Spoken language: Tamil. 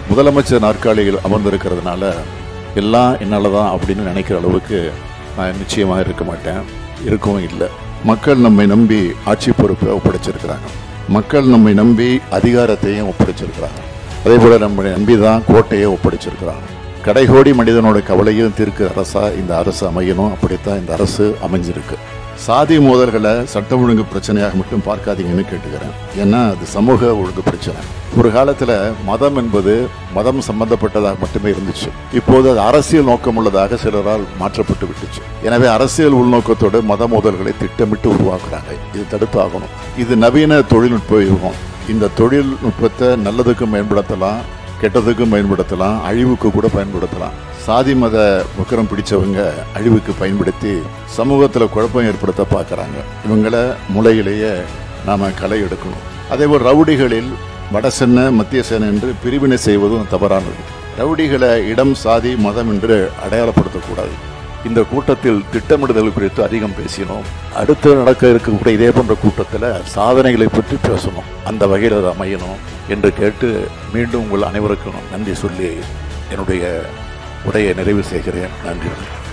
முதலமைச்சர் நாற்காலியில் அமர்ந்திருக்கிறதுனால எல்லாம் என்னால் தான் அப்படின்னு நினைக்கிற அளவுக்கு நான் நிச்சயமாக இருக்க மாட்டேன் இருக்கவும் இல்லை மக்கள் நம்மை நம்பி ஆட்சி பொறுப்பை ஒப்படைச்சிருக்கிறாங்க மக்கள் நம்மை நம்பி அதிகாரத்தையும் ஒப்படைச்சிருக்கிறாங்க அதே போல நம்மை நம்பி தான் கோட்டையை ஒப்படைச்சிருக்கிறாங்க கடைகோடி மனிதனோட கவலையும் தீர்க்க அரசா இந்த அரசு அமையணும் அப்படித்தான் இந்த அரசு அமைஞ்சிருக்கு சாதி மோதல்களை சட்டம் ஒழுங்கு பிரச்சனையாக மட்டும் பார்க்காதீங்கன்னு கேட்டுக்கிறேன் ஏன்னா அது சமூக ஒழுங்கு பிரச்சனை ஒரு காலத்துல மதம் என்பது மதம் சம்பந்தப்பட்டதாக மட்டுமே இருந்துச்சு இப்போது அது அரசியல் நோக்கம் உள்ளதாக சிலரால் மாற்றப்பட்டு விட்டுச்சு எனவே அரசியல் உள்நோக்கத்தோடு மத மோதல்களை திட்டமிட்டு உருவாக்குறாங்க இது தடுத்தாகணும் இது நவீன தொழில்நுட்ப யுகம் இந்த தொழில்நுட்பத்தை நல்லதுக்கும் பயன்படுத்தலாம் கெட்டதுக்கும் பயன்படுத்தலாம் அழிவுக்கு கூட பயன்படுத்தலாம் சாதி மத வக்கரம் பிடிச்சவங்க அழிவுக்கு பயன்படுத்தி சமூகத்தில் குழப்பம் ஏற்படுத்த பார்க்குறாங்க இவங்கள முளையிலேயே நாம களை எடுக்கணும் அதே போல் ரவுடிகளில் வடசென்ன மத்திய சேனை என்று பிரிவினை செய்வதும் தவறானது ரவுடிகளை இடம் சாதி மதம் என்று அடையாளப்படுத்தக்கூடாது இந்த கூட்டத்தில் திட்டமிடுதல் குறித்து அதிகம் பேசினோம் அடுத்து நடக்க இருக்கக்கூடிய இதே போன்ற கூட்டத்தில் சாதனைகளை பற்றி பேசணும் அந்த வகையில் அது அமையணும் என்று கேட்டு மீண்டும் உங்கள் அனைவருக்கும் நன்றி சொல்லி என்னுடைய உரையை நிறைவு செய்கிறேன் நன்றி